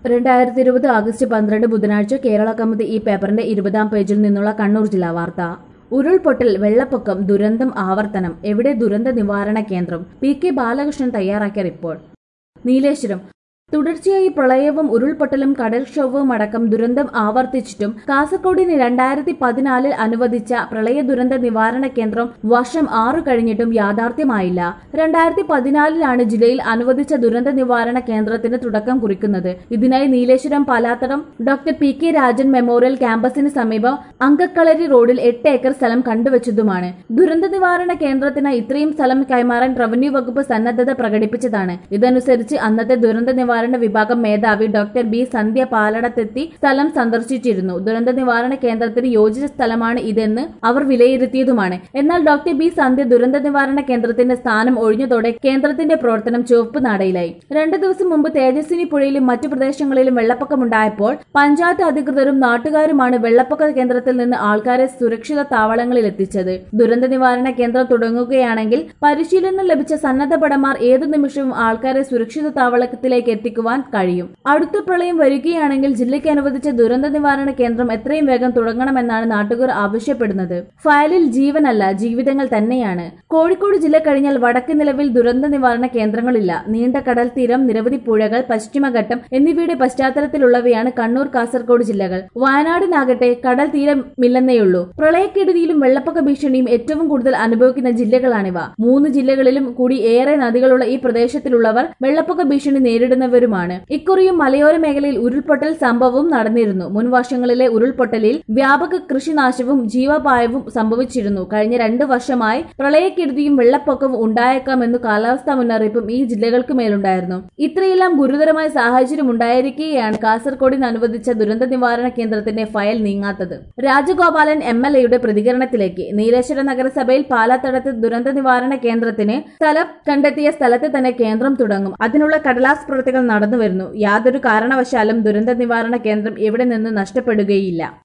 രണ്ടായിരത്തി ഇരുപത് ആഗസ്റ്റ് പന്ത്രണ്ട് ബുധനാഴ്ച കേരള കമ്മിറ്റി ഈ പേപ്പറിന്റെ ഇരുപതാം പേജിൽ നിന്നുള്ള കണ്ണൂർ ജില്ലാ വാർത്ത ഉരുൾപൊട്ടൽ വെള്ളപ്പൊക്കം ദുരന്തം ആവർത്തനം എവിടെ ദുരന്ത നിവാരണ കേന്ദ്രം പി കെ ബാലകൃഷ്ണൻ തയ്യാറാക്കിയ റിപ്പോർട്ട് നീലേശ്വരം തുടർച്ചയായി പ്രളയവും ഉരുൾപൊട്ടലും കടൽക്ഷോഭവും അടക്കം ദുരന്തം ആവർത്തിച്ചിട്ടും കാസർഗോഡിന് രണ്ടായിരത്തി പതിനാലിൽ അനുവദിച്ച പ്രളയ ദുരന്ത നിവാരണ കേന്ദ്രം വർഷം ആറു കഴിഞ്ഞിട്ടും യാഥാർത്ഥ്യമായില്ല രണ്ടായിരത്തി പതിനാലിലാണ് ജില്ലയിൽ അനുവദിച്ച ദുരന്ത നിവാരണ കേന്ദ്രത്തിന് തുടക്കം കുറിക്കുന്നത് ഇതിനായി Nileshwaram Palathadam doctor P K Rajan memorial ക്യാമ്പസിന് സമീപം അങ്കക്കളരി റോഡിൽ എട്ട് ഏക്കർ സ്ഥലം കണ്ടുവച്ചതുമാണ് ദുരന്ത നിവാരണ കേന്ദ്രത്തിന് ഇത്രയും സ്ഥലം കൈമാറാൻ റവന്യൂ വകുപ്പ് സന്നദ്ധത പ്രകടിപ്പിച്ചതാണ് ഇതനുസരിച്ച് അന്നത്തെ ദുരന്ത നിവാരണ വിഭാഗം മേധാവി ഡോക്ടർ ബി സന്ധ്യ പാലടത്തെത്തി സ്ഥലം സന്ദർശിച്ചിരുന്നു ദുരന്ത നിവാരണ കേന്ദ്രത്തിന് യോജിച്ച സ്ഥലമാണ് ഇതെന്ന് അവർ വിലയിരുത്തിയതുമാണ് എന്നാൽ ഡോക്ടർ ബി സന്ധ്യ ദുരന്ത നിവാരണ കേന്ദ്രത്തിന്റെ സ്ഥാനം ഒഴിഞ്ഞതോടെ കേന്ദ്രത്തിന്റെ പ്രവർത്തനം ചുവപ്പ് നാടയിലായി രണ്ടു ദിവസം മുമ്പ് തേജസ്വിനി പുഴയിലും മറ്റു പ്രദേശങ്ങളിലും വെള്ളപ്പൊക്കമുണ്ടായപ്പോൾ പഞ്ചായത്ത് അധികൃതരും നാട്ടുകാരുമാണ് വെള്ളപ്പൊക്ക കേന്ദ്രത്തിൽ നിന്ന് ആൾക്കാരെ സുരക്ഷിത താവളങ്ങളിൽ എത്തിച്ചത് ദുരന്ത നിവാരണ കേന്ദ്രം തുടങ്ങുകയാണെങ്കിൽ പരിശീലനം ലഭിച്ച സന്നദ്ധ ഭടന്മാർ ഏതു നിമിഷവും ആൾക്കാരെ സുരക്ഷിത താവളത്തിലേക്ക് എത്തിക്കുവാൻ കഴിയും അടുത്ത പ്രളയം വരികയാണെങ്കിൽ ജില്ലയ്ക്ക് അനുവദിച്ച ദുരന്ത നിവാരണ കേന്ദ്രം എത്രയും വേഗം തുടങ്ങണമെന്നാണ് നാട്ടുകാർ ആവശ്യപ്പെടുന്നത് ഫയലിൽ ജീവനല്ല ജീവിതങ്ങൾ തന്നെയാണ് കോഴിക്കോട് ജില്ല കഴിഞ്ഞാൽ വടക്ക് നിലവിൽ ദുരന്ത നിവാരണ കേന്ദ്രങ്ങളില്ല നീണ്ട കടൽ തീരം നിരവധി പുഴകൾ പശ്ചിമഘട്ടം എന്നിവയുടെ പശ്ചാത്തലത്തിലുള്ളവയാണ് കണ്ണൂർ കാസർഗോഡ് ജില്ലകൾ വയനാടിനാകട്ടെ കടൽ തീരമില്ലെന്നേയുള്ളൂ പ്രളയക്കെടുതിയിലും വെള്ളപ്പൊക്ക ഭീഷണിയും ഏറ്റവും കൂടുതൽ അനുഭവിക്കുന്ന ജില്ലകളാണിവ മൂന്ന് ജില്ലകളിലും കൂടി ഏറെ നദികളുള്ള ഈ പ്രദേശത്തിലുള്ളവർ വെള്ളപ്പൊക്ക ഭീഷണി നേരിടുന്നവരുമാണ് ഇക്കുറിയും മലയോര മേഖലയിൽ ഉരുൾപൊട്ടൽ സംഭവവും നടന്നിരുന്നു മുൻ വർഷങ്ങളിലെ ഉരുൾപൊട്ടലിൽ വ്യാപക കൃഷിനാശവും ജീവപായവും സംഭവിച്ചിരുന്നു കഴിഞ്ഞ രണ്ട് വർഷമായി പ്രളയക്കെടുതിയും വെള്ളപ്പൊക്കവും ഉണ്ടായേക്കാമെന്നു കാലാവസ്ഥാ മുന്നറിയിപ്പും ഈ ജില്ലകൾക്ക് മേലുണ്ടായിരുന്നു ഇത്രയെല്ലാം ഗുരുതരമായ സാഹചര്യം ഉണ്ടായിരിക്കെയാണ് കാസർഗോഡിന് അനുവദിച്ച ദുരന്ത നിവാരണ കേന്ദ്രത്തിന്റെ ഫയൽ നീങ്ങാത്തത് രാജഗോപാലൻ എം എൽ എയുടെ പ്രതികരണത്തിലേക്ക് നീലേശ്വര നഗരസഭയിൽ പാലാത്തടത്ത് ദുരന്ത നിവാരണ കേന്ദ്രത്തിന് സ്ഥലം കണ്ടെത്തിയ സ്ഥലത്ത് തന്നെ കേന്ദ്രം തുടങ്ങും അതിനുള്ള കടലാസ് പ്രവൃത്തികൾ നടന്നുവരുന്നു യാതൊരു കാരണവശാലും ദുരന്ത നിവാരണ കേന്ദ്രം ഇവിടെ നിന്ന് നഷ്ടപ്പെടുകയില്ല